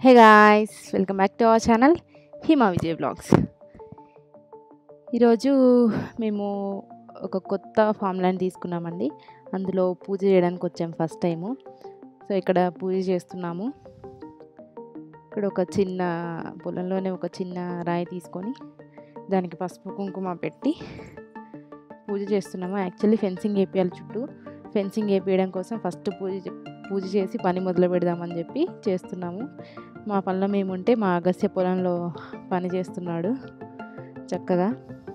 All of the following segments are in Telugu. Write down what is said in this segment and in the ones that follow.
Hey guys welcome back to our channel Hima Vijay blogs ఈరోజు మేము ఒక కొత్త ఫామ్ ల్యాండ్ తీసుకున్నామండి అందులో పూజ చేయడానికి వచ్చాము ఫస్ట్ టైము సో ఇక్కడ పూజ చేస్తున్నాము ఇక్కడ ఒక చిన్న పొలంలోనే ఒక చిన్న రాయి తీసుకొని దానికి పసుపు కుంకుమ పెట్టి పూజ చేస్తున్నాము యాక్చువల్లీ ఫెన్సింగ్ వేపియాలి చుట్టూ ఫెన్సింగ్ వేపించడం కోసం ఫస్ట్ పూజ చే- పూజ చేసి పని మొదలు పెడదామని చెప్పి చేస్తున్నాము మా పనిలో మేము ఉంటే మా అగస్త్య పొలంలో పని చేస్తున్నాడు చక్కగా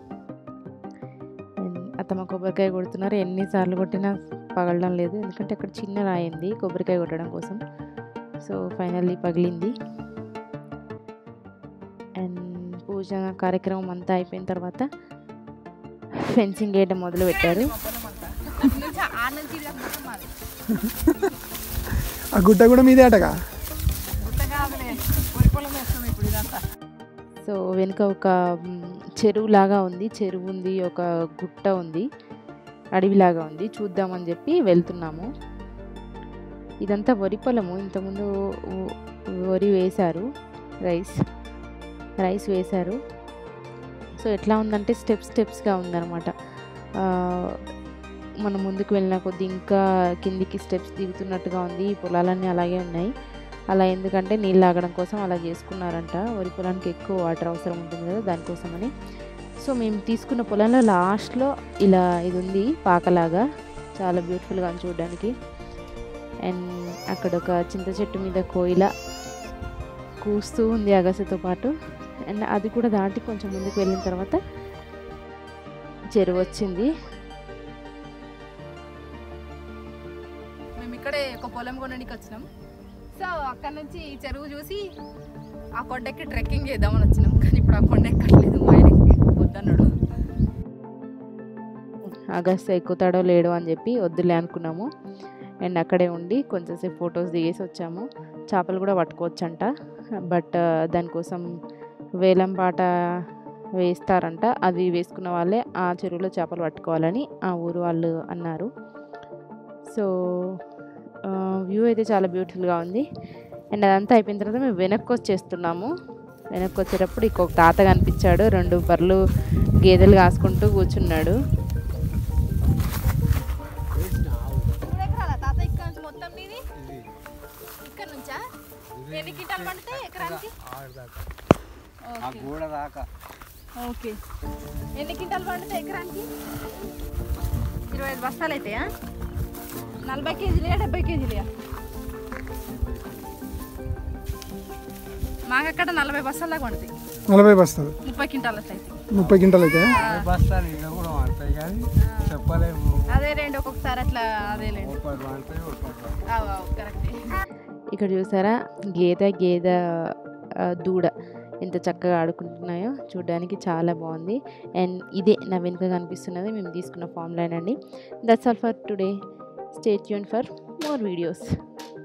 ఎన్- అత్తమ్మ కొబ్బరికాయ కొడుతున్నారు ఎన్నిసార్లు కొట్టినా పగలడం లేదు ఎందుకంటే అక్కడ చిన్న రాయింది కొబ్బరికాయ కొట్టడం కోసం సో ఫైనల్లీ పగిలింది అండ్ పూజ కార్యక్రమం అంతా అయిపోయిన తర్వాత ఫెన్సింగ్ వేయడం మొదలు పెట్టారు ఆ గుట్ట కూడా మీదే అటగా సో వెనుక ఒక మ్, చెరువు లాగా ఉంది చెరువు ఉంది ఒక గుట్ట ఉంది అడవిలాగా ఉంది చూద్దామని చెప్పి వెళ్తున్నాము ఇదంతా వరి పొలము ఇంతకుముందు వ- వరి వేశారు రైస్ రైస్ వేశారు సో ఎట్లా ఉందంటే స్టెప్ స్టెప్స్గా ఉందన్నమాట ఆ, మనం ముందుకు వెళ్ళిన కొద్ది ఇంకా కిందికి స్టెప్స్ దిగుతున్నట్టుగా ఉంది ఈ పొలాలన్నీ అలాగే ఉన్నాయి అలా ఎందుకంటే నీళ్ళు ఆగడం కోసం అలా చేసుకున్నారంట వరి పొలానికి ఎక్కువ వాటర్ అవసరం ఉంటుంది కదా దానికోసమని సో మేము తీసుకున్న పొలంలో లాస్ట్లో ఇలా ఇది ఉంది పాకలాగా చాలా బ్యూటిఫుల్గా ఉంది చూడడానికి అండ్ అక్కడ ఒక చింత చెట్టు మీద కోయిల కూస్తూ ఉంది అగసతో పాటు అండ్ అది కూడా దాటి కొంచెం ముందుకు వెళ్ళిన తర్వాత చెరువు వచ్చింది మేము ఇక్కడే ఒక పొలం కొనడానికి వచ్చినాం సో అక్కడ నుంచి ఈ చెరువు చూసి ఆ కొండకి ట్రెక్కింగ్ చేద్దామని వచ్చినాం కానీ ఇప్పుడు ఆ కొండ ఎక్కట్లేదు మా ఆయనకి వద్దన్నాడు అగస్త ఎక్కుతాడో లేడో అని చెప్పి వద్దులే అనుకున్నాము అండ్ అక్కడే ఉండి కొంచెంసేపు ఫొటోస్ దిగేసి వచ్చాము చేపలు కూడా పట్టుకోవచ్చంట బట్ దానికోసం వేలం పాట వేస్తారంట అది వేసుకున్న వాళ్ళే ఆ చెరువులో చేపలు పట్టుకోవాలని ఆ ఊరు వాళ్ళు అన్నారు సో వ్యూ అయితే చాలా బ్యూటిఫుల్గా ఉంది అండ్ అదంతా అయిపోయిన తర్వాత మేము వెనక్కి వచ్చేస్తున్నాము వెనక్కి వచ్చేటప్పుడు ఇంకొక తాత కనిపించాడు రెండు బర్రెలు గేదెలు కాసుకుంటూ కూర్చున్నాడు మూడు ఎకరాల తాత ఇక్కడ నుంచి మొత్తం నీది ఇక్కడ నుంచా ఎన్ని కింటాలు పండితే ఎకరానికి ఆ ఓకే. గోడ దాకా ఓకే ఎన్ని కింటాలు పండితే ఎకరానికి ఇరవై ఐదు బస్తాలు అవుతాయా నలభై కేజీలయా డెబ్బై కేజీలయా మాకు అక్కడ నలభై బస్తాలు దాకా పండుతాయి నలభై బస్తాలు ముప్పై కింటాలు అయితే ముప్పై క్వింటాలు అయితే బస్తాలు ఇక్కడ కూడా వాడతాయి కానీ చెప్పలేము అదే రెండు ఒక్కొక్కసారి అట్లా అదే లేండి ఒకటి వాడతాయి ఒకటి వాడతాయి కరెక్టే ఇక్కడ చూసారా గేదె గేదె ఆ, దూడ ఎంత చక్కగా ఆడుకుంటున్నాయో చూడడానికి చాలా బాగుంది అండ్ ఇదే నా వెనుక కనిపిస్తున్నది మేము తీసుకున్న ఫామ్ లైన్ అండి that's all for today stay tuned for more videos